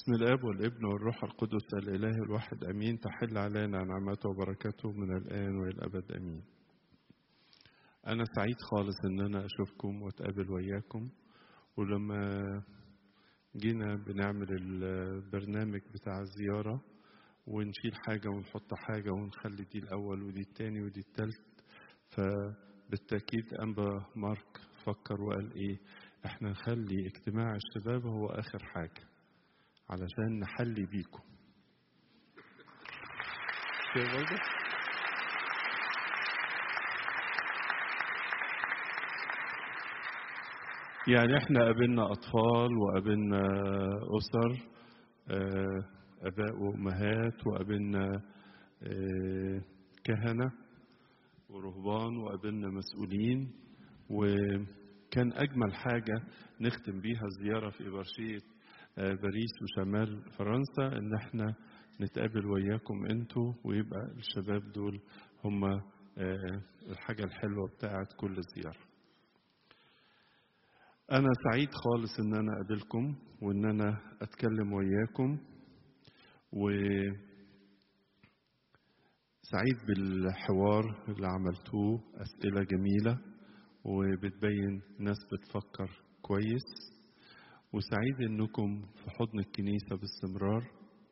بسم الاب والابن والروح القدس الاله الواحد امين تحل علينا نعمته وبركاته من الان والى الابد امين انا سعيد خالص ان انا اشوفكم واتقابل وياكم ولما جينا بنعمل البرنامج بتاع الزياره ونشيل حاجه ونحط حاجه ونخلي دي الاول ودي التاني ودي التالت فبالتاكيد انبا مارك فكر وقال ايه احنا نخلي اجتماع الشباب هو اخر حاجه علشان نحلي بيكم يعني احنا قابلنا اطفال وقابلنا اسر اباء وامهات وقابلنا كهنه ورهبان وقابلنا مسؤولين وكان اجمل حاجه نختم بيها الزياره في ابرشيه باريس وشمال فرنسا ان احنا نتقابل وياكم انتوا ويبقى الشباب دول هم الحاجة الحلوة بتاعت كل زيارة أنا سعيد خالص إن أنا أقابلكم وإن أنا أتكلم وياكم و سعيد بالحوار اللي عملتوه أسئلة جميلة وبتبين ناس بتفكر كويس وسعيد انكم في حضن الكنيسه باستمرار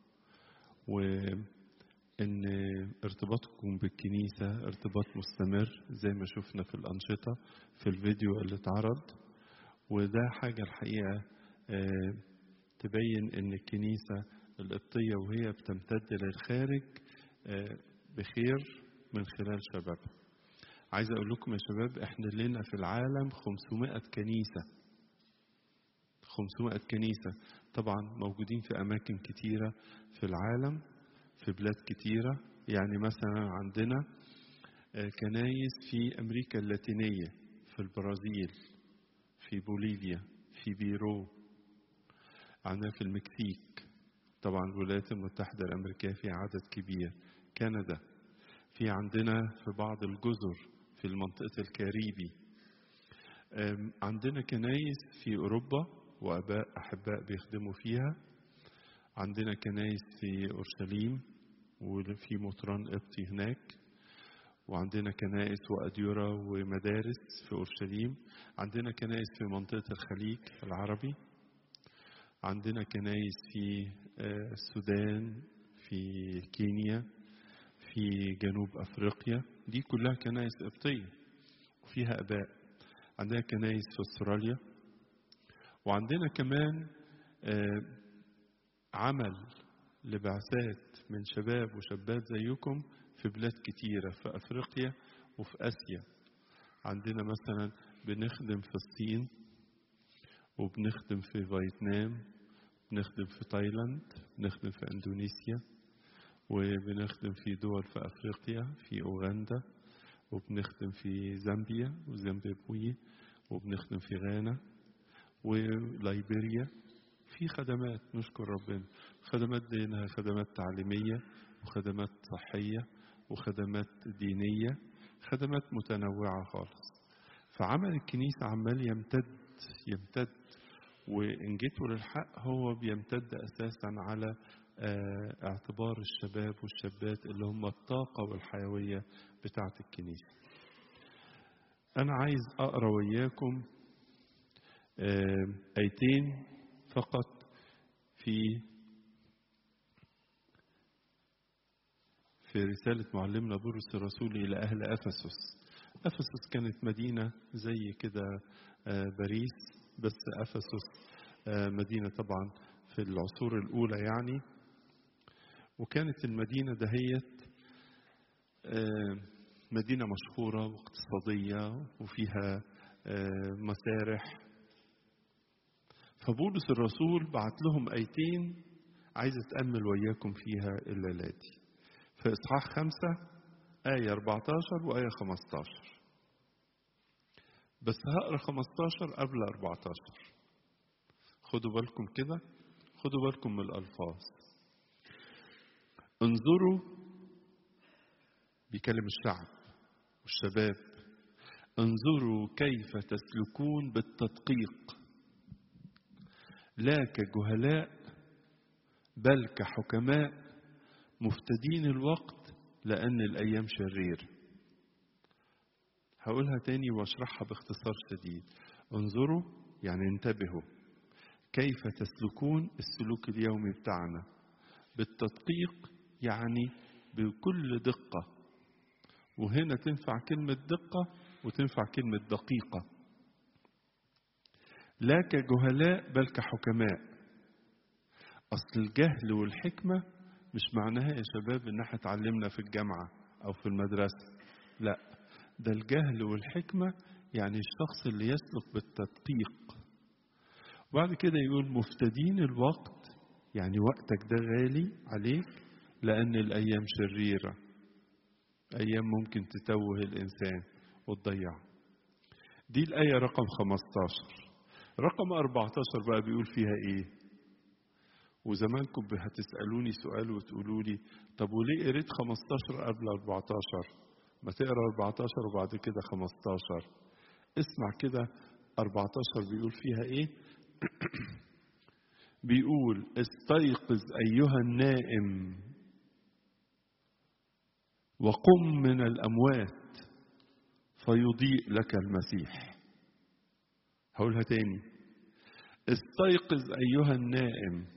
وان ارتباطكم بالكنيسه ارتباط مستمر زي ما شفنا في الانشطه في الفيديو اللي اتعرض وده حاجه الحقيقه تبين ان الكنيسه القبطيه وهي بتمتد للخارج بخير من خلال شبابها عايز اقول لكم يا شباب احنا لنا في العالم 500 كنيسه 500 كنيسة طبعا موجودين في أماكن كتيرة في العالم في بلاد كتيرة يعني مثلا عندنا كنايس في أمريكا اللاتينية في البرازيل في بوليفيا في بيرو عندنا في المكسيك طبعا الولايات المتحدة الأمريكية في عدد كبير كندا في عندنا في بعض الجزر في المنطقة الكاريبي عندنا كنايس في أوروبا وآباء أحباء بيخدموا فيها عندنا كنايس في أورشليم وفي مطران قبطي هناك وعندنا كنائس وأديرة ومدارس في أورشليم عندنا كنائس في منطقة الخليج العربي عندنا كنائس في السودان في كينيا في جنوب أفريقيا دي كلها كنائس قبطية وفيها آباء عندنا كنائس في أستراليا وعندنا كمان عمل لبعثات من شباب وشابات زيكم في بلاد كتيرة في أفريقيا وفي آسيا عندنا مثلا بنخدم في الصين وبنخدم في فيتنام بنخدم في تايلاند بنخدم في اندونيسيا وبنخدم في دول في افريقيا في اوغندا وبنخدم في زامبيا وزيمبابوي وبنخدم في غانا وليبيريا في خدمات نشكر ربنا خدمات دينها خدمات تعليمية وخدمات صحية وخدمات دينية خدمات متنوعة خالص فعمل الكنيسة عمال يمتد يمتد وإن جيتوا للحق هو بيمتد أساسا على اعتبار الشباب والشابات اللي هم الطاقة والحيوية بتاعة الكنيسة أنا عايز أقرأ وياكم آيتين فقط في في رسالة معلمنا بولس الرسول إلى أهل أفسس أفسس كانت مدينة زي كده باريس بس أفسس مدينة طبعا في العصور الأولى يعني وكانت المدينة دهيت مدينة مشهورة واقتصادية وفيها مسارح فبولس الرسول بعت لهم ايتين عايز اتامل وياكم فيها الليله دي في اصحاح خمسة آية 14 وآية 15 بس هقرا 15 قبل 14 خدوا بالكم كده خدوا بالكم من الألفاظ انظروا بيكلم الشعب والشباب انظروا كيف تسلكون بالتدقيق لا كجهلاء بل كحكماء مفتدين الوقت لأن الأيام شرير هقولها تاني واشرحها باختصار شديد انظروا يعني انتبهوا كيف تسلكون السلوك اليومي بتاعنا بالتدقيق يعني بكل دقة وهنا تنفع كلمة دقة وتنفع كلمة دقيقة لا كجهلاء بل كحكماء أصل الجهل والحكمة مش معناها يا شباب إن احنا اتعلمنا في الجامعة أو في المدرسة لا ده الجهل والحكمة يعني الشخص اللي يسلك بالتدقيق وبعد كده يقول مفتدين الوقت يعني وقتك ده غالي عليك لأن الأيام شريرة أيام ممكن تتوه الإنسان وتضيعه دي الآية رقم 15 رقم 14 بقى بيقول فيها إيه وزمانكم هتسألوني سؤال وتقولوا لي طب وليه قريت 15 قبل 14 ما تقرا 14 وبعد كده 15 اسمع كده 14 بيقول فيها ايه بيقول استيقظ ايها النائم وقم من الاموات فيضيء لك المسيح هقولها تاني استيقظ ايها النائم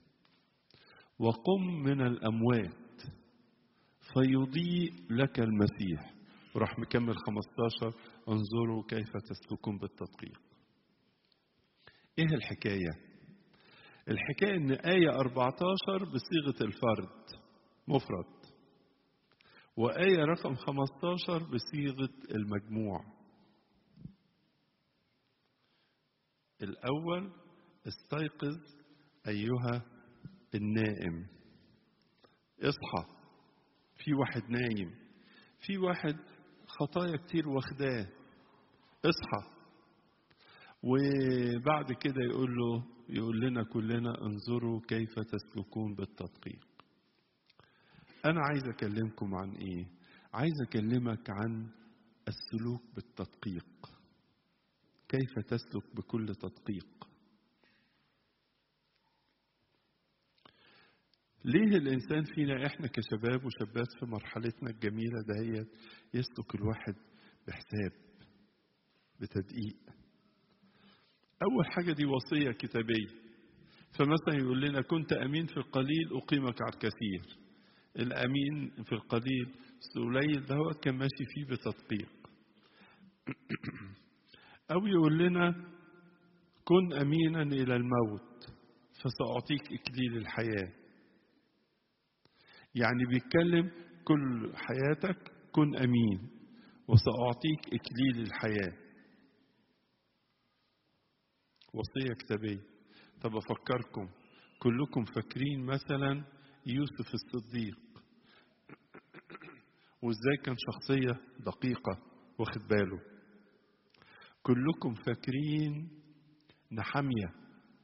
وقم من الاموات فيضيء لك المسيح وراح مكمل 15 انظروا كيف تسلكون بالتدقيق ايه الحكايه الحكايه ان ايه 14 بصيغه الفرد مفرد وايه رقم 15 بصيغه المجموع الاول استيقظ ايها النائم اصحى في واحد نايم في واحد خطايا كتير واخداه اصحى وبعد كده يقول له يقول لنا كلنا انظروا كيف تسلكون بالتدقيق انا عايز اكلمكم عن ايه عايز اكلمك عن السلوك بالتدقيق كيف تسلك بكل تدقيق ليه الإنسان فينا إحنا كشباب وشابات في مرحلتنا الجميلة دهيت يسلك الواحد بحساب بتدقيق أول حاجة دي وصية كتابية فمثلا يقول لنا كنت أمين في القليل أقيمك على الكثير الأمين في القليل قليل ده هو كان ماشي فيه بتدقيق أو يقول لنا كن أمينا إلى الموت فسأعطيك إكليل الحياة يعني بيتكلم كل حياتك كن امين وساعطيك اكليل الحياه وصيه كتابيه طب افكركم كلكم فاكرين مثلا يوسف الصديق وازاي كان شخصيه دقيقه واخد باله كلكم فاكرين نحميه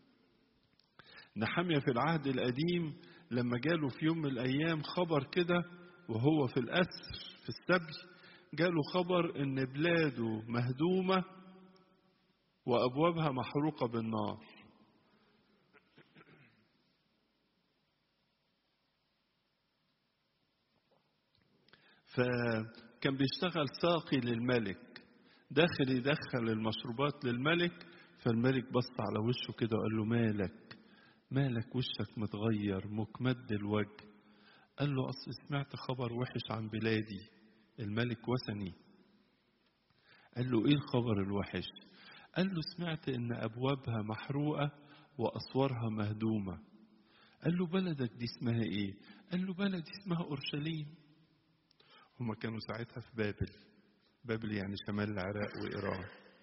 نحميه في العهد القديم لما جاله في يوم من الأيام خبر كده وهو في الأسر في السبي جاله خبر إن بلاده مهدومة وأبوابها محروقة بالنار فكان بيشتغل ساقي للملك داخل يدخل المشروبات للملك فالملك بص على وشه كده وقال له مالك مالك وشك متغير مكمد الوجه قال له أصل سمعت خبر وحش عن بلادي الملك وثني قال له ايه الخبر الوحش قال له سمعت ان ابوابها محروقه واسوارها مهدومه قال له بلدك دي اسمها ايه قال له بلدي اسمها اورشليم هما كانوا ساعتها في بابل بابل يعني شمال العراق وايران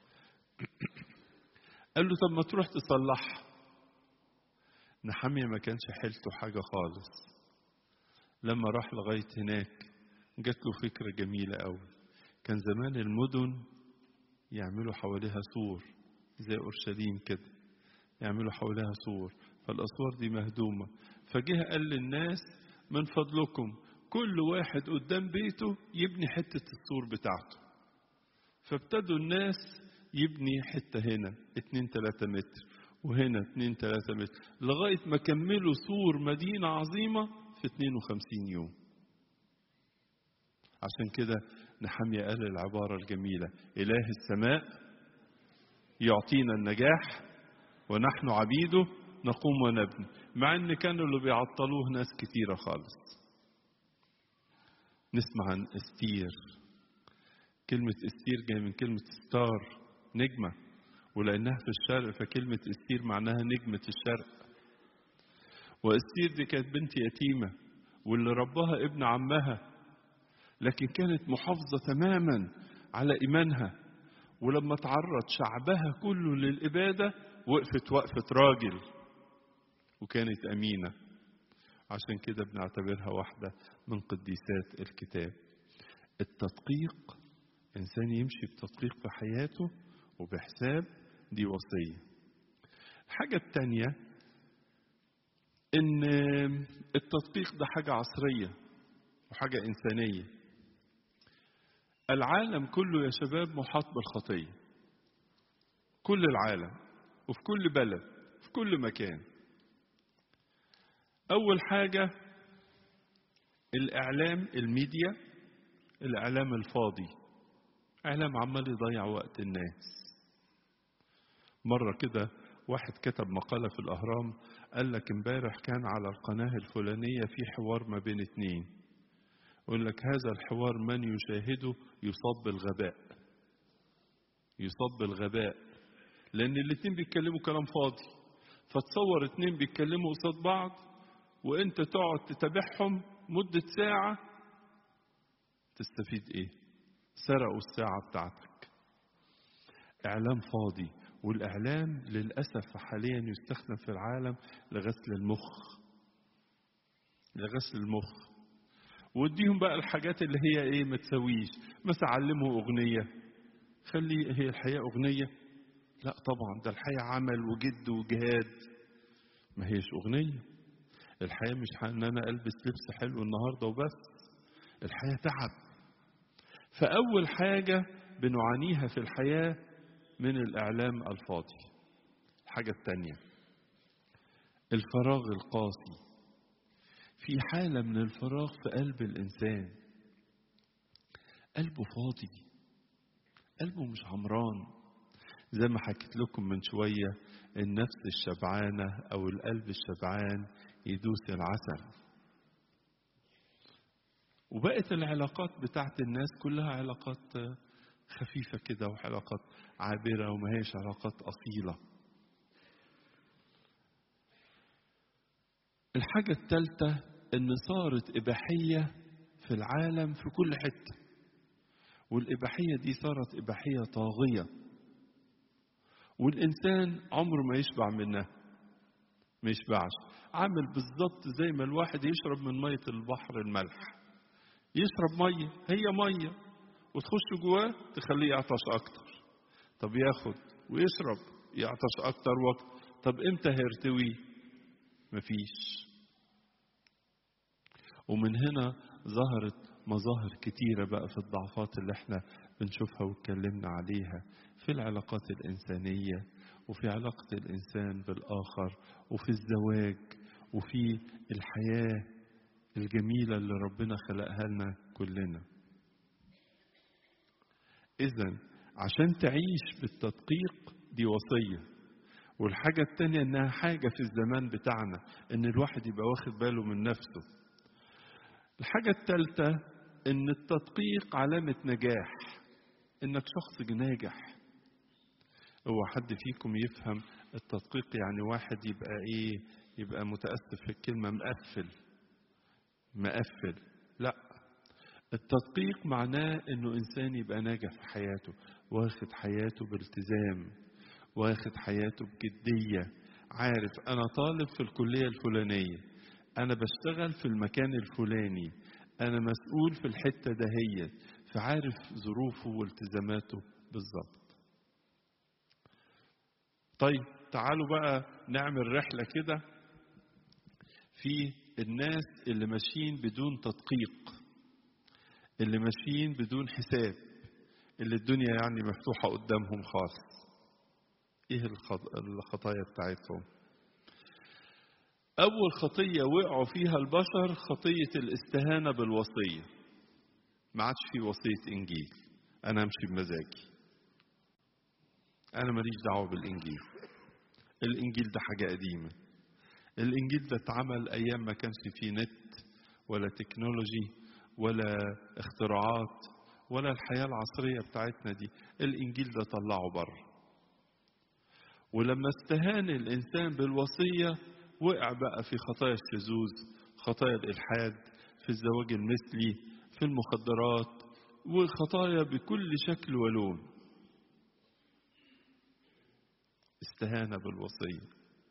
قال له طب ما تروح تصلحها نحمية ما كانش حيلته حاجة خالص لما راح لغاية هناك جات له فكرة جميلة أوي كان زمان المدن يعملوا حواليها سور زي أورشليم كده يعملوا حواليها سور فالأسوار دي مهدومة فجه قال للناس من فضلكم كل واحد قدام بيته يبني حتة السور بتاعته فابتدوا الناس يبني حتة هنا اتنين تلاتة متر وهنا اتنين تلاتة متر لغاية ما كملوا سور مدينة عظيمة في 52 يوم عشان كده نحمي قال العبارة الجميلة إله السماء يعطينا النجاح ونحن عبيده نقوم ونبني مع ان كانوا اللي بيعطلوه ناس كتيرة خالص نسمع عن استير كلمة استير جاية من كلمة ستار نجمة ولأنها في الشرق فكلمة استير معناها نجمة الشرق واستير دي كانت بنت يتيمة واللي رباها ابن عمها لكن كانت محافظة تماما على إيمانها ولما تعرض شعبها كله للإبادة وقفت وقفة راجل وكانت أمينة عشان كده بنعتبرها واحدة من قديسات الكتاب التدقيق إنسان يمشي بتدقيق في حياته وبحساب دي وصية الحاجة التانية إن التدقيق ده حاجة عصرية وحاجة إنسانية العالم كله يا شباب محاط بالخطية كل العالم وفي كل بلد في كل مكان أول حاجة الإعلام الميديا الإعلام الفاضي إعلام عمال يضيع وقت الناس مرة كده واحد كتب مقالة في الأهرام قال لك امبارح كان على القناة الفلانية في حوار ما بين اتنين يقول لك هذا الحوار من يشاهده يصاب بالغباء يصاب بالغباء لأن الاتنين بيتكلموا كلام فاضي فتصور اتنين بيتكلموا قصاد بعض وانت تقعد تتابعهم مدة ساعة تستفيد ايه سرقوا الساعة بتاعتك اعلام فاضي والاعلام للأسف حاليا يستخدم في العالم لغسل المخ لغسل المخ واديهم بقى الحاجات اللي هي ايه ما تسويش مثلا علمه اغنية خلي هي الحياة اغنية لا طبعا ده الحياة عمل وجد وجهاد ما هيش اغنية الحياة مش ان انا البس لبس حلو النهاردة وبس الحياة تعب فاول حاجة بنعانيها في الحياة من الاعلام الفاضي الحاجة التانية الفراغ القاسي في حالة من الفراغ في قلب الإنسان قلبه فاضي قلبه مش عمران زي ما حكيت لكم من شوية النفس الشبعانة أو القلب الشبعان يدوس العسل وبقت العلاقات بتاعت الناس كلها علاقات خفيفة كده وعلاقات عابرة وما هيش علاقات أصيلة الحاجة الثالثة إن صارت إباحية في العالم في كل حتة والإباحية دي صارت إباحية طاغية والإنسان عمره ما يشبع منها ما يشبعش عامل بالظبط زي ما الواحد يشرب من مية البحر الملح يشرب مية هي مية وتخش جواه تخليه يعطش أكتر طب ياخد ويشرب يعطش أكتر وقت طب إمتى هيرتوي مفيش ومن هنا ظهرت مظاهر كتيرة بقى في الضعفات اللي احنا بنشوفها واتكلمنا عليها في العلاقات الإنسانية وفي علاقة الإنسان بالآخر وفي الزواج وفي الحياة الجميلة اللي ربنا خلقها لنا كلنا إذا عشان تعيش بالتدقيق دي وصية والحاجة التانية إنها حاجة في الزمان بتاعنا إن الواحد يبقى واخد باله من نفسه الحاجة الثالثة إن التدقيق علامة نجاح إنك شخص ناجح هو حد فيكم يفهم التدقيق يعني واحد يبقى إيه يبقى متأسف في الكلمة مقفل مقفل لا التدقيق معناه إنه إنسان يبقى ناجح في حياته واخد حياته بالتزام واخد حياته بجدية عارف أنا طالب في الكلية الفلانية أنا بشتغل في المكان الفلاني أنا مسؤول في الحتة دهيت فعارف ظروفه والتزاماته بالظبط طيب تعالوا بقى نعمل رحلة كده في الناس اللي ماشيين بدون تدقيق اللي ماشيين بدون حساب اللي الدنيا يعني مفتوحة قدامهم خالص ايه الخطايا بتاعتهم اول خطيه وقعوا فيها البشر خطيه الاستهانه بالوصيه ما عادش في وصيه انجيل انا امشي بمزاجي انا ماليش دعوه بالانجيل الانجيل ده حاجه قديمه الانجيل ده اتعمل ايام ما كانش فيه نت ولا تكنولوجي ولا اختراعات ولا الحياه العصريه بتاعتنا دي الانجيل ده طلعه بره ولما استهان الانسان بالوصيه وقع بقى في خطايا الشذوذ خطايا الالحاد في الزواج المثلي في المخدرات وخطايا بكل شكل ولون استهان بالوصيه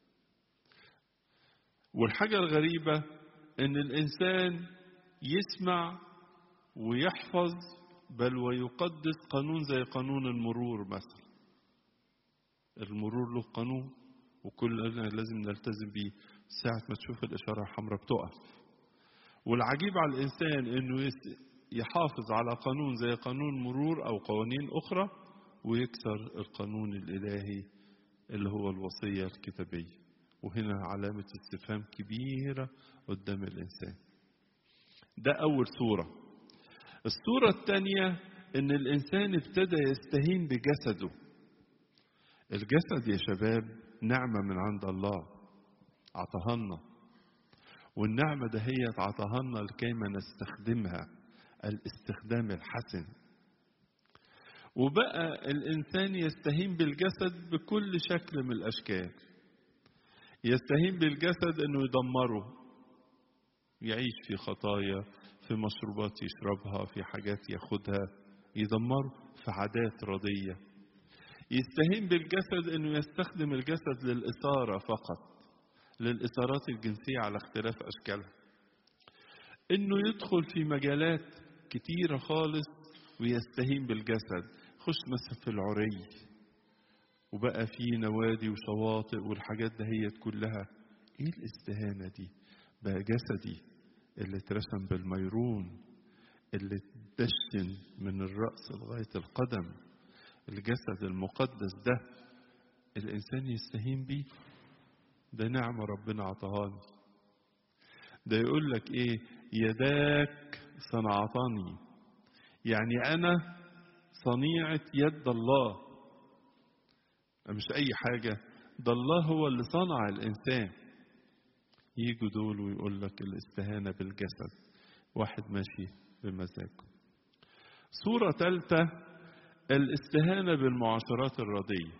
والحاجه الغريبه ان الانسان يسمع ويحفظ بل ويقدس قانون زي قانون المرور مثلا المرور له قانون وكلنا لازم نلتزم بيه ساعة ما تشوف الإشارة الحمراء بتقف والعجيب على الإنسان إنه يحافظ على قانون زي قانون مرور أو قوانين أخرى ويكسر القانون الإلهي اللي هو الوصية الكتابية وهنا علامة استفهام كبيرة قدام الإنسان ده أول صورة الصورة الثانية إن الإنسان ابتدى يستهين بجسده الجسد يا شباب نعمة من عند الله عطهنا والنعمة ده هي عطهنا لكيما نستخدمها الاستخدام الحسن وبقى الإنسان يستهين بالجسد بكل شكل من الأشكال يستهين بالجسد انه يدمره يعيش في خطايا في مشروبات يشربها في حاجات ياخدها يدمره في عادات ردية يستهين بالجسد انه يستخدم الجسد للإثارة فقط للإثارات الجنسية على اختلاف أشكالها انه يدخل في مجالات كتيرة خالص ويستهين بالجسد خش مثلا في العري وبقى في نوادي وشواطئ والحاجات دهيت كلها ايه الاستهانة دي بقى جسدي اللي اترسم بالميرون اللي اتدشن من الرأس لغاية القدم الجسد المقدس ده الإنسان يستهين بيه ده نعمة ربنا عطاهاني ده يقول لك ايه يداك صنعتني يعني أنا صنيعة يد الله مش أي حاجة ده الله هو اللي صنع الإنسان يجوا دول ويقول لك الاستهانة بالجسد واحد ماشي بمزاجه صورة ثالثة الاستهانة بالمعاشرات الردية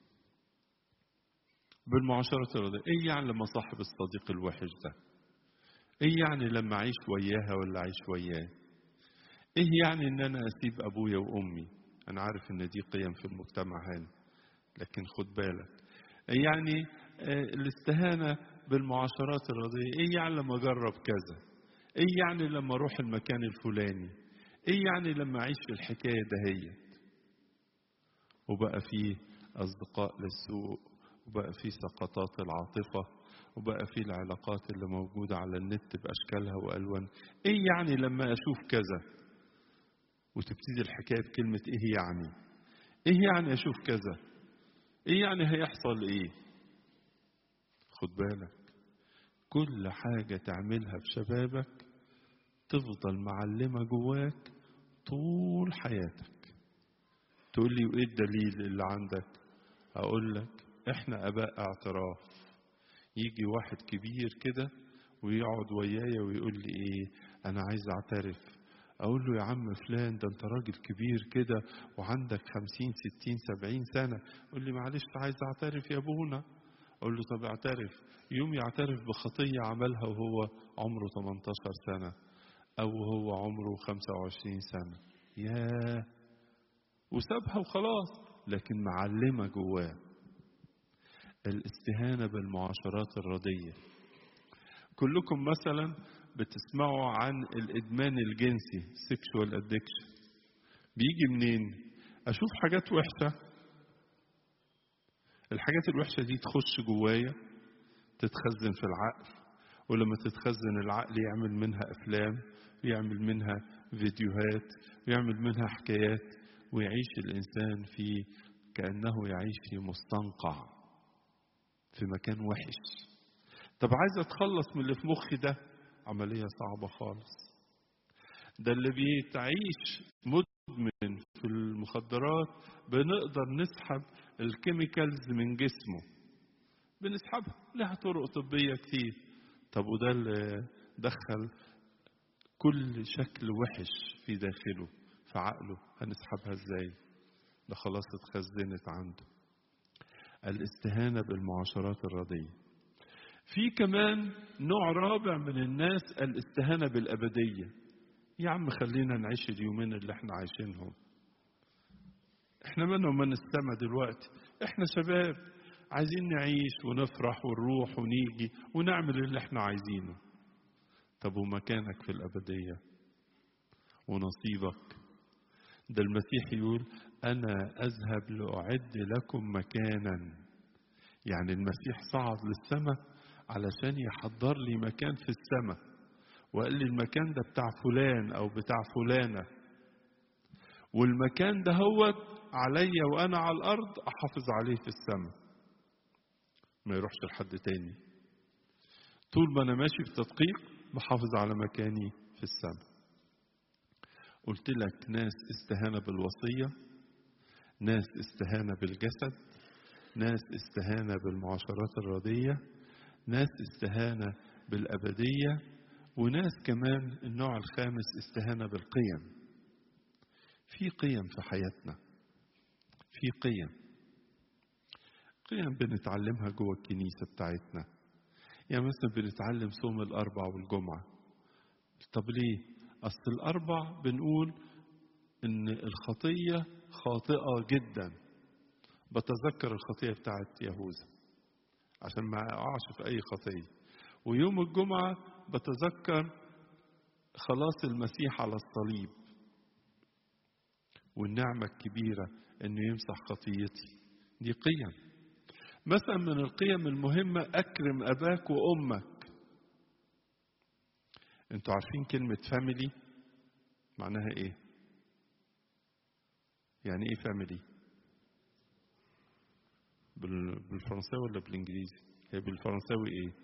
بالمعاشرات الردية ايه يعني لما صاحب الصديق الوحش ده ايه يعني لما اعيش وياها ولا اعيش وياه ايه يعني ان انا اسيب ابويا وامي انا عارف ان دي قيم في المجتمع هنا لكن خد بالك يعني الاستهانة بالمعاشرات الرضية ايه يعني لما اجرب كذا ايه يعني لما اروح المكان الفلاني ايه يعني لما اعيش في الحكاية دهيت وبقى فيه اصدقاء للسوء وبقى فيه سقطات العاطفة وبقى فيه العلاقات اللي موجودة على النت بأشكالها وألوان ايه يعني لما اشوف كذا وتبتدي الحكاية بكلمة ايه يعني ايه يعني اشوف كذا ايه يعني هيحصل ايه خد بالك كل حاجة تعملها في شبابك تفضل معلمة جواك طول حياتك تقول لي وايه الدليل اللي عندك اقول لك احنا اباء اعتراف يجي واحد كبير كده ويقعد ويايا ويقول لي ايه انا عايز اعترف اقول له يا عم فلان ده انت راجل كبير كده وعندك خمسين ستين سبعين سنة يقول لي معلش عايز اعترف يا ابونا اقول له طب اعترف يوم يعترف بخطية عملها وهو عمره 18 سنة او هو عمره 25 سنة ياه وسابها وخلاص لكن معلمة جواه الاستهانة بالمعاشرات الردية كلكم مثلا بتسمعوا عن الإدمان الجنسي sexual addiction بيجي منين؟ أشوف حاجات وحشة الحاجات الوحشة دي تخش جوايا تتخزن في العقل ولما تتخزن العقل يعمل منها أفلام يعمل منها فيديوهات ويعمل منها حكايات ويعيش الإنسان في كأنه يعيش في مستنقع في مكان وحش طب عايز اتخلص من اللي في مخي ده عملية صعبة خالص ده اللي بيتعيش مدمن في المخدرات بنقدر نسحب الكيميكالز من جسمه بنسحبها لها طرق طبية كتير طب وده اللي دخل كل شكل وحش في داخله في عقله هنسحبها ازاي ده خلاص اتخزنت عنده الاستهانة بالمعاشرات الردية في كمان نوع رابع من الناس الاستهانة بالأبدية يا عم خلينا نعيش اليومين اللي احنا عايشينهم احنا مالنا ومن السما دلوقتي احنا شباب عايزين نعيش ونفرح ونروح ونيجي ونعمل اللي احنا عايزينه طب ومكانك في الأبدية ونصيبك ده المسيح يقول أنا أذهب لأعد لكم مكانا يعني المسيح صعد للسماء علشان يحضر لي مكان في السماء وقال لي المكان ده بتاع فلان أو بتاع فلانة والمكان ده هو عليا وأنا على الأرض أحافظ عليه في السماء ما يروحش لحد تاني طول ما أنا ماشي في تدقيق بحافظ على مكاني في السماء قلت لك ناس استهانة بالوصية ناس استهانة بالجسد ناس استهانة بالمعاشرات الردية ناس استهانة بالأبدية وناس كمان النوع الخامس استهانة بالقيم في قيم في حياتنا في قيم قيم بنتعلمها جوه الكنيسة بتاعتنا يعني مثلا بنتعلم صوم الأربع والجمعة طب ليه؟ أصل الأربع بنقول إن الخطية خاطئة جدا بتذكر الخطية بتاعت يهوذا عشان ما أقعش في أي خطية ويوم الجمعة بتذكر خلاص المسيح على الصليب والنعمة الكبيرة إنه يمسح خطيتي دي قيم مثلا من القيم المهمة أكرم أباك وأمك أنتوا عارفين كلمة فاميلي معناها إيه؟ يعني إيه فاميلي؟ بالفرنساوي ولا بالإنجليزي؟ هي بالفرنساوي إيه؟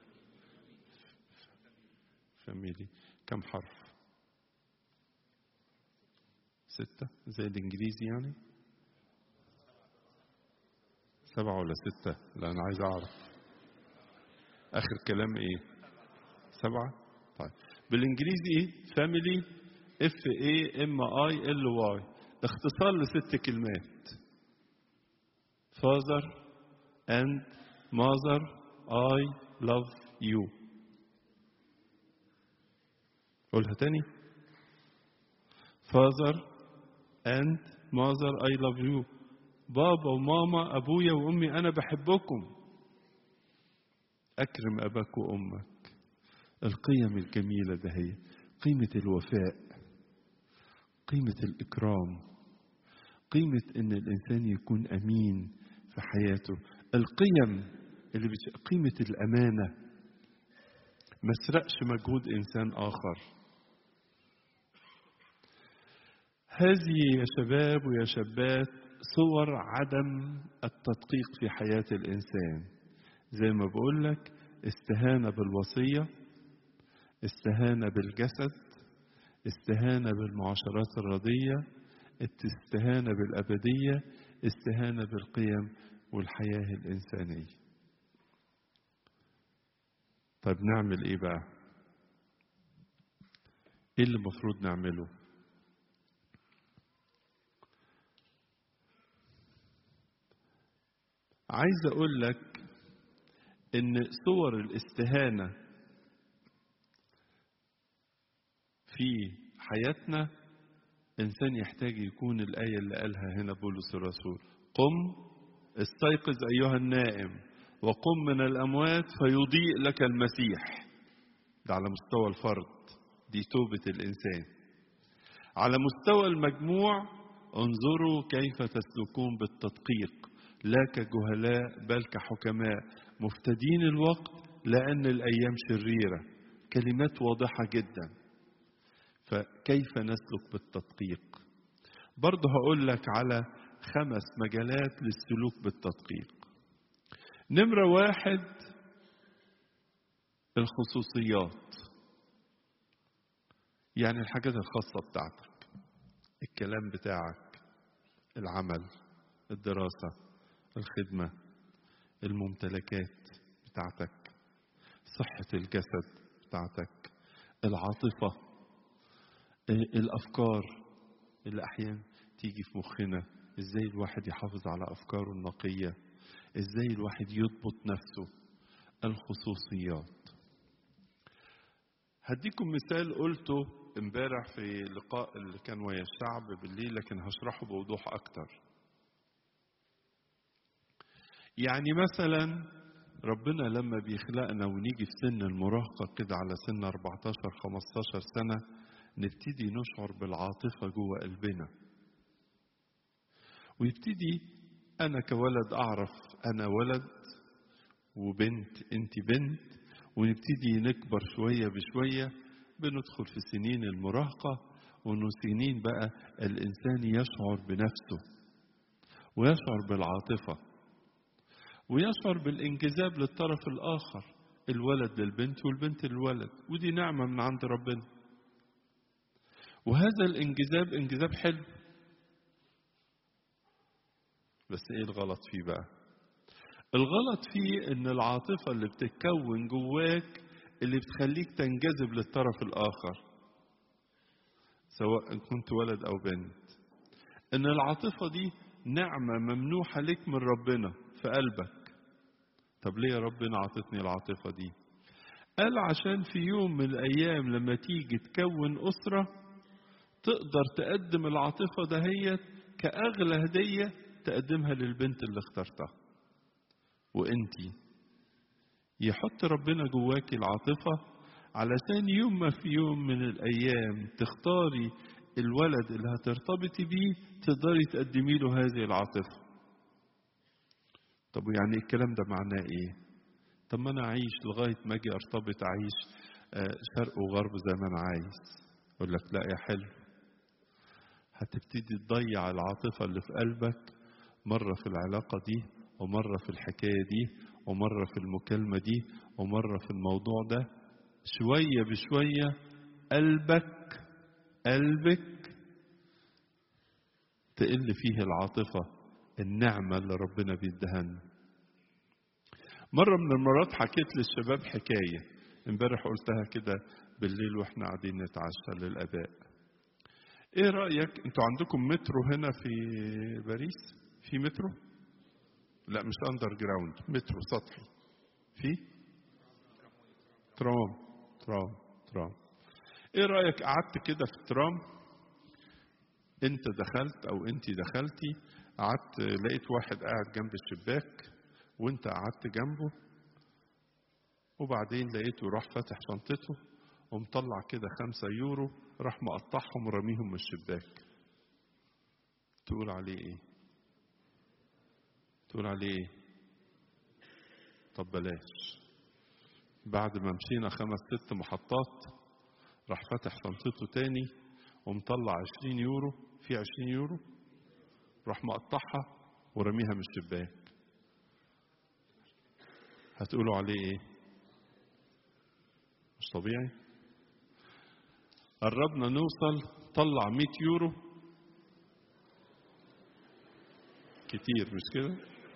فاميلي كم حرف؟ ستة زي الإنجليزي يعني؟ سبعة ولا ستة؟ لا أنا عايز أعرف آخر كلام إيه؟ سبعة؟ طيب بالإنجليزي إيه؟ فاميلي اف اي ام اي ال واي اختصار لست كلمات father and mother I love you قولها تاني father and mother I love you بابا وماما أبويا وأمي أنا بحبكم أكرم أباك وأمك القيم الجميلة ده هي قيمة الوفاء قيمة الإكرام قيمة إن الإنسان يكون أمين في حياته القيم اللي بت... قيمة الأمانة ما سرقش مجهود إنسان آخر هذه يا شباب ويا شابات صور عدم التدقيق في حياة الإنسان زي ما بقول لك استهانة بالوصية استهانة بالجسد استهانة بالمعاشرات الردية استهانة بالأبدية استهانة بالقيم والحياة الإنسانية طيب نعمل إيه بقى إيه اللي المفروض نعمله عايز أقول لك إن صور الاستهانة في حياتنا إنسان يحتاج يكون الآية اللي قالها هنا بولس الرسول قم استيقظ أيها النائم وقم من الأموات فيضيء لك المسيح ده على مستوى الفرد دي توبة الإنسان على مستوى المجموع انظروا كيف تسلكون بالتدقيق لا كجهلاء بل كحكماء مفتدين الوقت لأن الأيام شريرة كلمات واضحة جدا فكيف نسلك بالتدقيق برضه هقول لك على خمس مجالات للسلوك بالتدقيق نمرة واحد الخصوصيات يعني الحاجات الخاصة بتاعتك الكلام بتاعك العمل الدراسة الخدمة الممتلكات بتاعتك صحة الجسد بتاعتك العاطفة الأفكار اللي أحيانا تيجي في مخنا إزاي الواحد يحافظ على أفكاره النقية إزاي الواحد يضبط نفسه الخصوصيات هديكم مثال قلته امبارح في لقاء اللي كان ويا الشعب بالليل لكن هشرحه بوضوح أكتر يعني مثلا ربنا لما بيخلقنا ونيجي في سن المراهقة كده على سن 14 15 سنة نبتدي نشعر بالعاطفة جوه قلبنا ويبتدي أنا كولد أعرف أنا ولد وبنت أنت بنت ونبتدي نكبر شوية بشوية بندخل في سنين المراهقة وإنه سنين بقى الإنسان يشعر بنفسه ويشعر بالعاطفة ويشعر بالانجذاب للطرف الآخر الولد للبنت والبنت للولد ودي نعمة من عند ربنا وهذا الانجذاب انجذاب حلو بس ايه الغلط فيه بقى الغلط فيه ان العاطفة اللي بتتكون جواك اللي بتخليك تنجذب للطرف الاخر سواء كنت ولد او بنت ان العاطفة دي نعمة ممنوحة لك من ربنا في قلبك طب ليه يا ربنا عطتني العاطفة دي قال عشان في يوم من الايام لما تيجي تكون اسرة تقدر تقدم العاطفة دهيت كأغلى هدية تقدمها للبنت اللي اخترتها وانتي يحط ربنا جواكي العاطفة علشان يوم ما في يوم من الأيام تختاري الولد اللي هترتبطي بيه تقدري تقدمي له هذه العاطفة طب يعني الكلام ده معناه ايه طب ما انا اعيش لغاية ما اجي ارتبط اعيش شرق وغرب زي ما انا عايز اقول لك لا يا حلو هتبتدي تضيع العاطفة اللي في قلبك مرة في العلاقة دي ومرة في الحكاية دي ومرة في المكالمة دي ومرة في الموضوع ده شوية بشوية قلبك قلبك تقل فيه العاطفة النعمة اللي ربنا بيديها لنا مرة من المرات حكيت للشباب حكاية امبارح قلتها كده بالليل واحنا قاعدين نتعشى للآباء ايه رأيك انتوا عندكم مترو هنا في باريس في مترو لا مش اندر جراوند مترو سطحي في ترام ترام ترام ايه رايك قعدت كده في الترام انت دخلت او انت دخلتي قعدت لقيت واحد قاعد جنب الشباك وانت قعدت جنبه وبعدين لقيته راح فاتح شنطته ومطلع كده خمسة يورو راح مقطعهم ورميهم من الشباك تقول عليه ايه تقول عليه ايه طب بلاش بعد ما مشينا خمس ست محطات راح فتح شنطته تاني ومطلع عشرين يورو في عشرين يورو راح مقطعها ورميها من الشباك هتقولوا عليه ايه مش طبيعي قربنا نوصل طلع 100 يورو كتير مش كده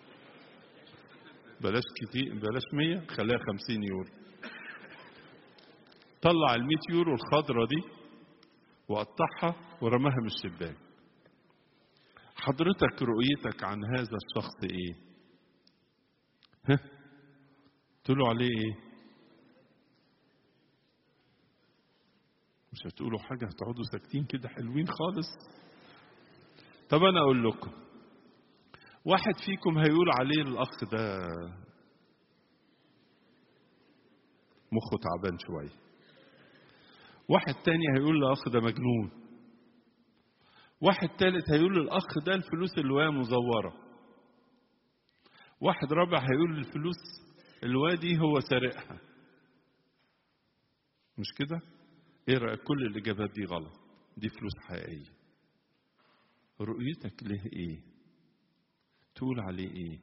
بلاش كتير بلاش 100 خليها 50 يورو طلع ال 100 يورو الخضرة دي وقطعها ورماها من الشباك حضرتك رؤيتك عن هذا الشخص ايه ها تقولوا عليه ايه مش هتقولوا حاجة هتقعدوا ساكتين كده حلوين خالص طب أنا أقول لكم واحد فيكم هيقول عليه الأخ ده مخه تعبان شوية واحد تاني هيقول للأخ ده مجنون واحد تالت هيقول للأخ ده الفلوس اللي وهي مزورة واحد رابع هيقول الفلوس اللي دي هو سارقها مش كده؟ ايه رأيك كل الإجابات دي غلط دي فلوس حقيقية رؤيتك له ايه تقول عليه ايه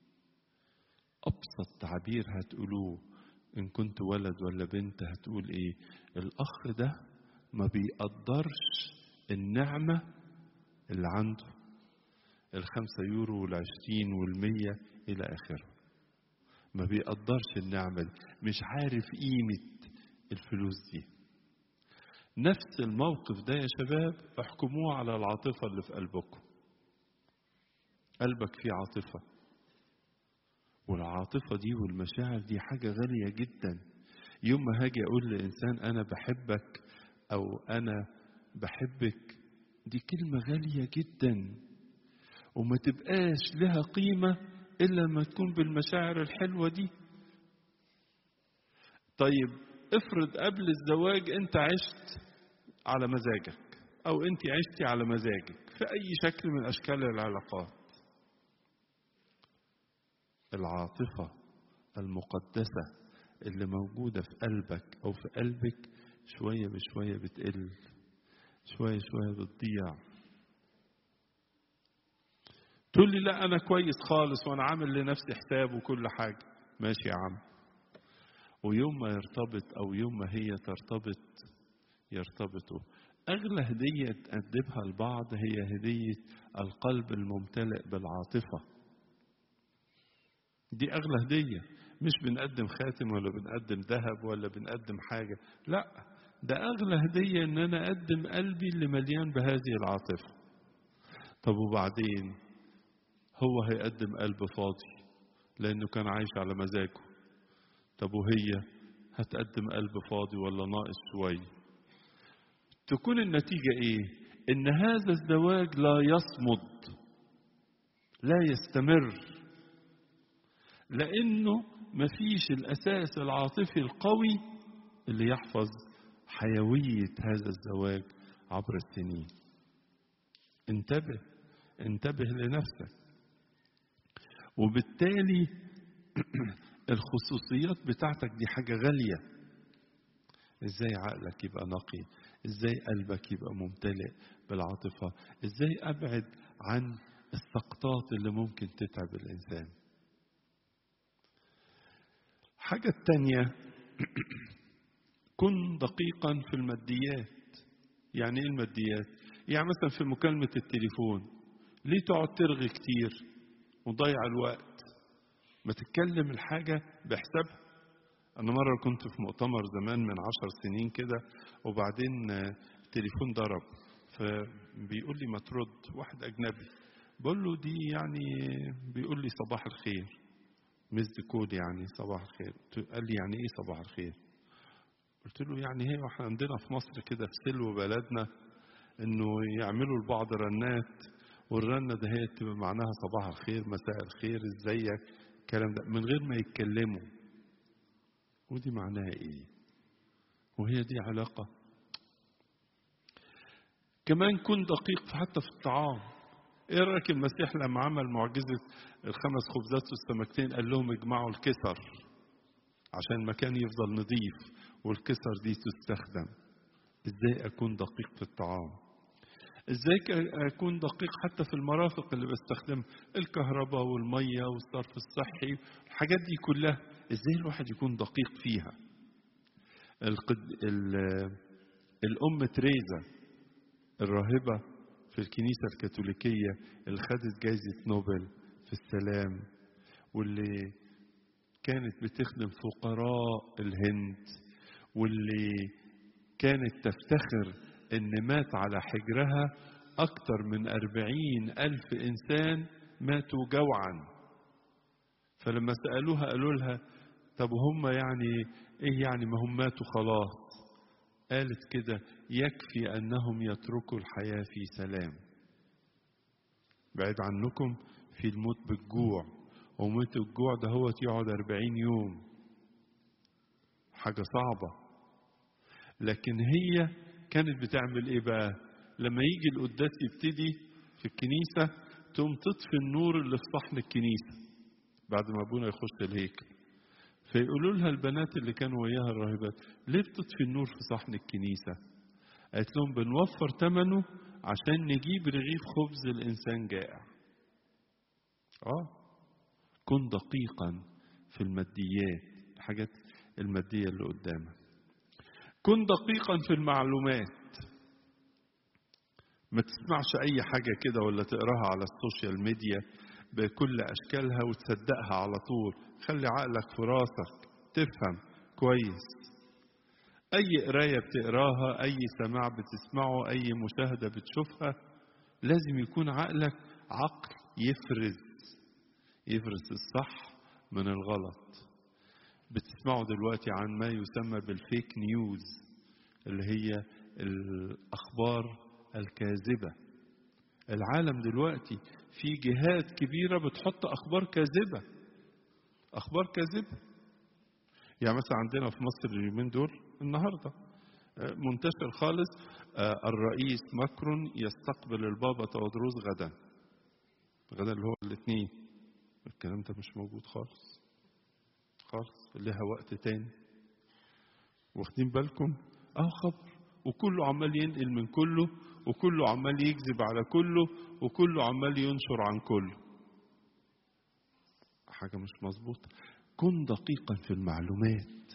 ابسط تعبير هتقولوه ان كنت ولد ولا بنت هتقول ايه الاخ ده ما بيقدرش النعمة اللي عنده الخمسة يورو والعشرين والمية إلى آخره ما بيقدرش النعمة دي مش عارف قيمة الفلوس دي نفس الموقف ده يا شباب احكموه على العاطفة اللي في قلبكم قلبك فيه عاطفة والعاطفة دي والمشاعر دي حاجة غالية جدا يوم ما هاجي أقول لإنسان أنا بحبك أو أنا بحبك دي كلمة غالية جدا وما تبقاش لها قيمة إلا لما تكون بالمشاعر الحلوة دي طيب افرض قبل الزواج أنت عشت على مزاجك أو أنت عشتي على مزاجك في أي شكل من أشكال العلاقات العاطفة المقدسة اللي موجودة في قلبك أو في قلبك شوية بشوية بتقل شوية شوية بتضيع تقول لي لا أنا كويس خالص وأنا عامل لنفسي حساب وكل حاجة ماشي يا عم ويوم ما يرتبط أو يوم ما هي ترتبط يرتبطوا أغلى هدية تقدمها لبعض هي هدية القلب الممتلئ بالعاطفة دي أغلى هدية مش بنقدم خاتم ولا بنقدم ذهب ولا بنقدم حاجة لا ده أغلى هدية إن أنا أقدم قلبي اللي مليان بهذه العاطفة طب وبعدين هو هيقدم قلب فاضي لأنه كان عايش على مزاجه طب وهي هتقدم قلب فاضي ولا ناقص شوية تكون النتيجة إيه إن هذا الزواج لا يصمد لا يستمر لأنه مفيش الأساس العاطفي القوي اللي يحفظ حيوية هذا الزواج عبر السنين انتبه انتبه لنفسك وبالتالي الخصوصيات بتاعتك دي حاجة غالية ازاي عقلك يبقى نقي ازاي قلبك يبقى ممتلئ بالعاطفة ازاي ابعد عن السقطات اللي ممكن تتعب الانسان حاجة التانية كن دقيقا في الماديات يعني ايه الماديات يعني مثلا في مكالمة التليفون ليه تقعد ترغي كتير وضيع الوقت ما تتكلم الحاجة بحسابها أنا مرة كنت في مؤتمر زمان من عشر سنين كده وبعدين التليفون ضرب فبيقول لي ما ترد واحد أجنبي بقول له دي يعني بيقول لي صباح الخير مزد كود يعني صباح الخير قال لي يعني ايه صباح الخير قلت له يعني هي احنا عندنا في مصر كده في سلو بلدنا انه يعملوا لبعض رنات والرنه ده هي تبقى معناها صباح الخير مساء الخير ازيك الكلام ده من غير ما يتكلموا ودي معناها ايه وهي دي علاقه كمان كن دقيق حتى في الطعام ايه رايك المسيح لما عمل معجزه الخمس خبزات والسمكتين قال لهم اجمعوا الكسر عشان المكان يفضل نظيف والكسر دي تستخدم ازاي اكون دقيق في الطعام ازاي اكون دقيق حتى في المرافق اللي بستخدمها الكهرباء والميه والصرف الصحي الحاجات دي كلها ازاي الواحد يكون دقيق فيها القد... ال... الام تريزا الراهبه في الكنيسه الكاثوليكيه اللي خدت جائزه نوبل في السلام واللي كانت بتخدم فقراء الهند واللي كانت تفتخر ان مات على حجرها اكتر من أربعين ألف إنسان ماتوا جوعا فلما سألوها قالوا لها طب هم يعني ايه يعني ما هم ماتوا خلاص قالت كده يكفي أنهم يتركوا الحياة في سلام بعيد عنكم في الموت بالجوع وموت الجوع ده هو يقعد أربعين يوم حاجة صعبة لكن هي كانت بتعمل ايه بقى لما يجي القداس يبتدي في الكنيسة تقوم تطفي النور اللي في صحن الكنيسة بعد ما ابونا يخش الهيكل فيقولوا لها البنات اللي كانوا وياها الراهبات ليه بتطفي النور في صحن الكنيسة قالت لهم بنوفر ثمنه عشان نجيب رغيف خبز الإنسان جائع اه كن دقيقا في الماديات الحاجات المادية اللي قدامك كن دقيقا في المعلومات ما تسمعش اي حاجة كده ولا تقراها على السوشيال ميديا بكل اشكالها وتصدقها على طول خلي عقلك في راسك تفهم كويس اي قراية بتقراها اي سماع بتسمعه اي مشاهدة بتشوفها لازم يكون عقلك عقل يفرز يفرز الصح من الغلط بتسمعوا دلوقتي عن ما يسمى بالفيك نيوز اللي هي الاخبار الكاذبه العالم دلوقتي في جهات كبيره بتحط اخبار كاذبه اخبار كاذبه يعني مثلا عندنا في مصر اليومين دول النهارده منتشر خالص الرئيس ماكرون يستقبل البابا تودروس غدا غدا اللي هو الاثنين الكلام ده مش موجود خالص خالص لها وقت تاني واخدين بالكم اهو خبر وكله عمال ينقل من كله وكله عمال يكذب على كله وكله عمال ينشر عن كله حاجة مش مظبوطة كن دقيقا في المعلومات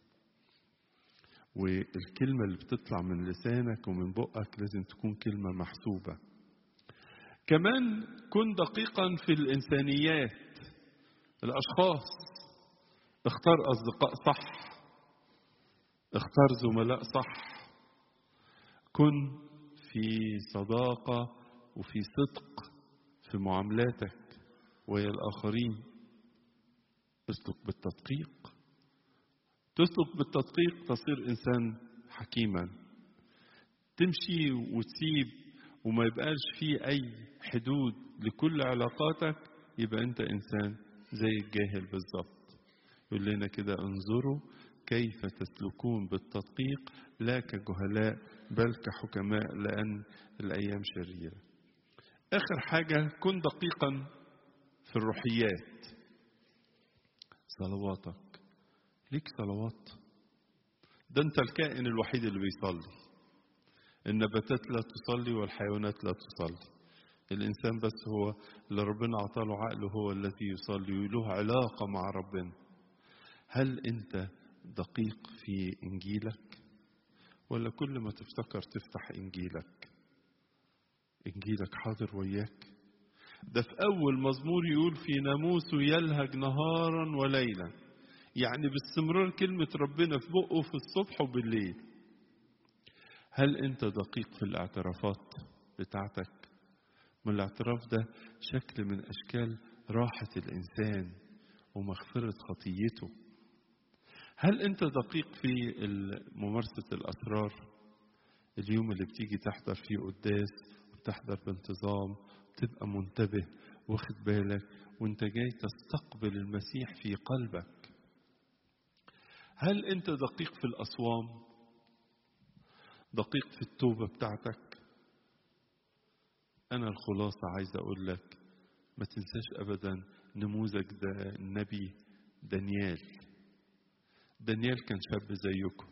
والكلمة اللي بتطلع من لسانك ومن بقك لازم تكون كلمة محسوبة كمان كن دقيقا في الإنسانيات الأشخاص اختار أصدقاء صح اختار زملاء صح كن في صداقة وفي صدق في معاملاتك ويا الآخرين اسلك بالتدقيق تسلك بالتدقيق تصير إنسان حكيما تمشي وتسيب وما يبقاش في أي حدود لكل علاقاتك يبقى أنت إنسان زي الجاهل بالظبط يقول لنا كده انظروا كيف تسلكون بالتدقيق لا كجهلاء بل كحكماء لأن الأيام شريرة آخر حاجة كن دقيقا في الروحيات صلواتك ليك صلوات ده انت الكائن الوحيد اللي بيصلي النباتات لا تصلي والحيوانات لا تصلي الإنسان بس هو اللي ربنا أعطاله عقله هو الذي يصلي وله علاقة مع ربنا هل أنت دقيق في إنجيلك ولا كل ما تفتكر تفتح إنجيلك إنجيلك حاضر وياك ده في أول مزمور يقول في ناموسه يلهج نهارا وليلا يعني باستمرار كلمة ربنا في بقه في الصبح وبالليل هل أنت دقيق في الاعترافات بتاعتك ما الاعتراف ده شكل من أشكال راحة الإنسان ومغفرة خطيته هل أنت دقيق في ممارسة الأسرار اليوم اللي بتيجي تحضر فيه قداس وبتحضر بانتظام تبقى منتبه واخد بالك وانت جاي تستقبل المسيح في قلبك هل انت دقيق في الأصوام دقيق في التوبة بتاعتك أنا الخلاصة عايز أقول لك ما تنساش أبدا نموذج ده النبي دانيال دانيال كان شاب زيكم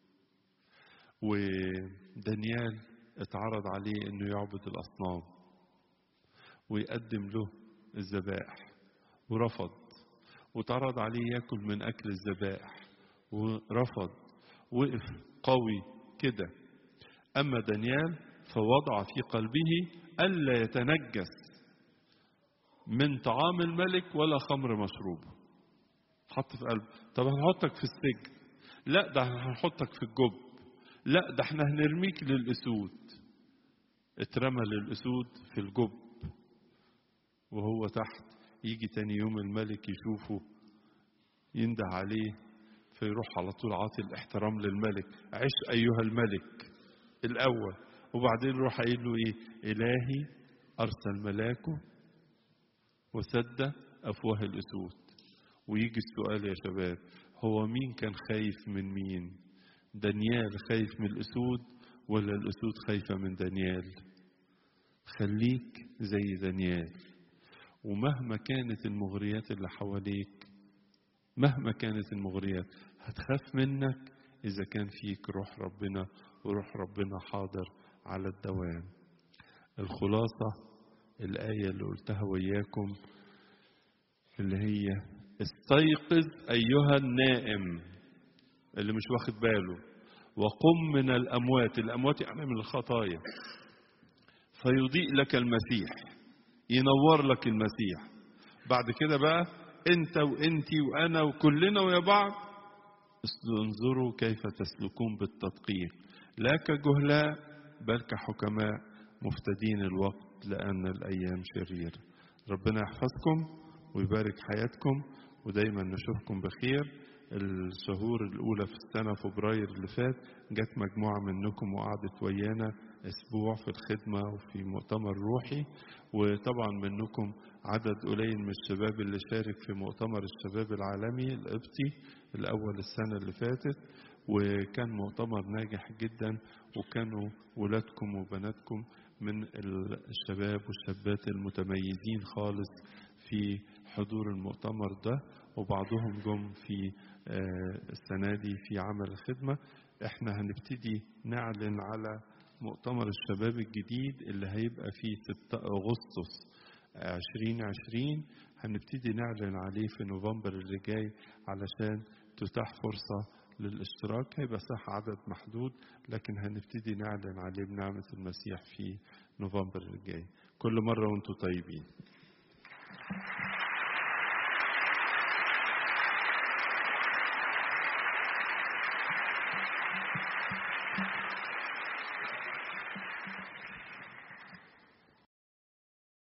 ودانيال اتعرض عليه انه يعبد الاصنام ويقدم له الذبائح ورفض واتعرض عليه ياكل من اكل الذبائح ورفض وقف قوي كده اما دانيال فوضع في قلبه الا يتنجس من طعام الملك ولا خمر مشروبه حط في قلبه طب هنحطك في السجن لا ده هنحطك في الجب لا ده احنا هنرميك للاسود اترمى للاسود في الجب وهو تحت يجي تاني يوم الملك يشوفه ينده عليه فيروح على طول عاطي الاحترام للملك عش ايها الملك الاول وبعدين يروح قايل له ايه الهي ارسل ملاكه وسد افواه الاسود ويجي السؤال يا شباب هو مين كان خايف من مين دانيال خايف من الأسود ولا الأسود خايفة من دانيال خليك زي دانيال ومهما كانت المغريات اللي حواليك مهما كانت المغريات هتخاف منك إذا كان فيك روح ربنا وروح ربنا حاضر على الدوام الخلاصة الآية اللي قلتها وياكم اللي هي استيقظ أيها النائم اللي مش واخد باله وقم من الأموات الأموات يعني من الخطايا فيضيء لك المسيح ينور لك المسيح بعد كده بقى انت وانتي وانا وكلنا ويا بعض انظروا كيف تسلكون بالتدقيق لا كجهلاء بل كحكماء مفتدين الوقت لأن الأيام شريرة ربنا يحفظكم ويبارك حياتكم ودايما نشوفكم بخير الشهور الأولى في السنة فبراير اللي فات جت مجموعة منكم وقعدت ويانا أسبوع في الخدمة وفي مؤتمر روحي وطبعا منكم عدد قليل من الشباب اللي شارك في مؤتمر الشباب العالمي القبطي الأول السنة اللي فاتت وكان مؤتمر ناجح جدا وكانوا ولادكم وبناتكم من الشباب والشابات المتميزين خالص في حضور المؤتمر ده وبعضهم جم في السنة دي في عمل الخدمة احنا هنبتدي نعلن على مؤتمر الشباب الجديد اللي هيبقى في 6 أغسطس 2020 هنبتدي نعلن عليه في نوفمبر اللي جاي علشان تتاح فرصة للاشتراك هيبقى صح عدد محدود لكن هنبتدي نعلن عليه بنعمة المسيح في نوفمبر الجاي كل مرة وانتم طيبين